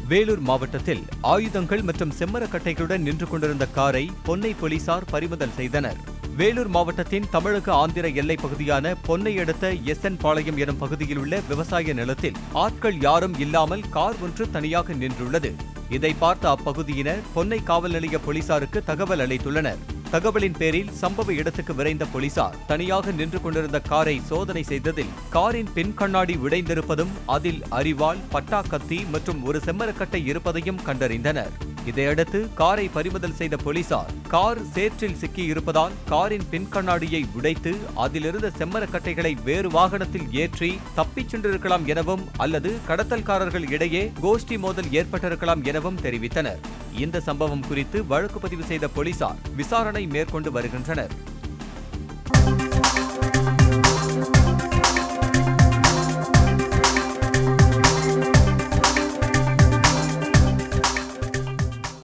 வேலூர் மாவட்டத்தில் ஆயுதங்கள் மற்றும் செம்மரக்கட்டைகளுடன் நின்று கொண்டிருந்த காரை பொன்னை போலீசார் பறிமுதல் செய்தனர் வேலூர் மாவட்டத்தின் தமிழக ஆந்திர எல்லைப் பகுதியான பொன்னை அடுத்த எஸ் என் பாளையம் எனும் பகுதியில் உள்ள விவசாய நிலத்தில் ஆட்கள் யாரும் இல்லாமல் கார் ஒன்று தனியாக நின்றுள்ளது இதை பார்த்த அப்பகுதியினர் பொன்னை காவல் நிலைய போலீசாருக்கு தகவல் அளித்துள்ளனர் தகவலின் பேரில் சம்பவ இடத்துக்கு விரைந்த போலீசார் தனியாக நின்று கொண்டிருந்த காரை சோதனை செய்ததில் காரின் பின் கண்ணாடி உடைந்திருப்பதும் அதில் அரிவாள் பட்டா கத்தி மற்றும் ஒரு செம்மரக்கட்டை இருப்பதையும் கண்டறிந்தனர் இதையடுத்து காரை பறிமுதல் செய்த போலீசார் கார் சேற்றில் சிக்கி இருப்பதால் காரின் பின் கண்ணாடியை உடைத்து அதிலிருந்த செம்மரக்கட்டைகளை வேறு வாகனத்தில் ஏற்றி தப்பிச் சென்றிருக்கலாம் எனவும் அல்லது கடத்தல்காரர்கள் இடையே கோஷ்டி மோதல் ஏற்பட்டிருக்கலாம் எனவும் தெரிவித்தனர் இந்த சம்பவம் குறித்து வழக்கு பதிவு செய்த போலீசார் விசாரணை மேற்கொண்டு வருகின்றனர்